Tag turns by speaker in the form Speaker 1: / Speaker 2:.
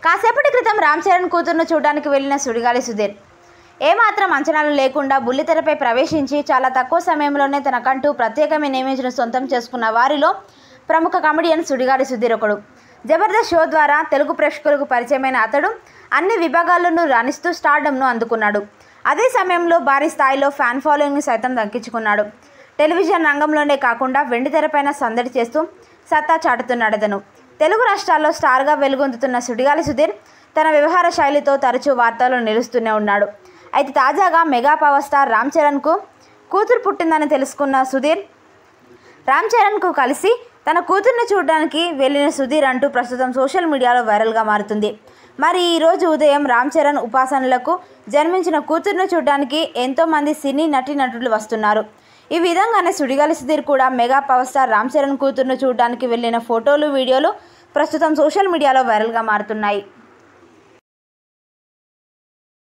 Speaker 1: కాసేపటి క్రితం రామ్ చరణ్ కూతురును చూడడానికి వెళ్ళిన సుడిగాలి సుధీర్ ఏమాత్రం అంచనాలు లేకుండా బుల్లితెరపై ప్రవేశించి చాలా తక్కువ సమయంలోనే తనకంటూ ప్రత్యేకమైన ఇమేజ్ను సొంతం చేసుకున్న వారిలో ప్రముఖ కమెడియన్ సుడిగాలి సుధీర్ ఒకడు జబర్దస్త్ షో ద్వారా తెలుగు ప్రేక్షకులకు పరిచయమైన అతడు అన్ని విభాగాల్లోనూ రాణిస్తూ స్టార్డమ్ను అందుకున్నాడు అదే సమయంలో భారీ స్థాయిలో ఫ్యాన్ ఫాలోయింగ్ని సైతం దక్కించుకున్నాడు టెలివిజన్ రంగంలోనే కాకుండా వెండితెరపైన సందడి చేస్తూ సత్తా చాటుతున్నాడు అతను తెలుగు రాష్ట్రాల్లో స్టార్గా వెలుగొందుతున్న సుడిగాలి సుధీర్ తన వ్యవహార శైలితో తరచూ వార్తల్లో నిలుస్తూనే ఉన్నాడు అయితే తాజాగా మెగా పవర్ స్టార్ రామ్ చరణ్కు కూతురు పుట్టిందని తెలుసుకున్న సుధీర్ రామ్ చరణ్కు కలిసి తన కూతుర్ని చూడడానికి వెళ్ళిన సుధీర్ అంటూ ప్రస్తుతం సోషల్ మీడియాలో వైరల్గా మారుతుంది మరి ఈరోజు ఉదయం రామ్ చరణ్ ఉపాసనలకు జన్మించిన కూతుర్ని చూడడానికి ఎంతోమంది సినీ నటి నటులు వస్తున్నారు ఈ విధంగానే సుడిగాలి సుధీర్ కూడా mega power star Ram Charan కూతుర్ను చూడడానికి వెళ్ళిన ఫోటోలు వీడియోలు ప్రస్తుతం సోషల్ మీడియాలో వైరల్గా మారుతున్నాయి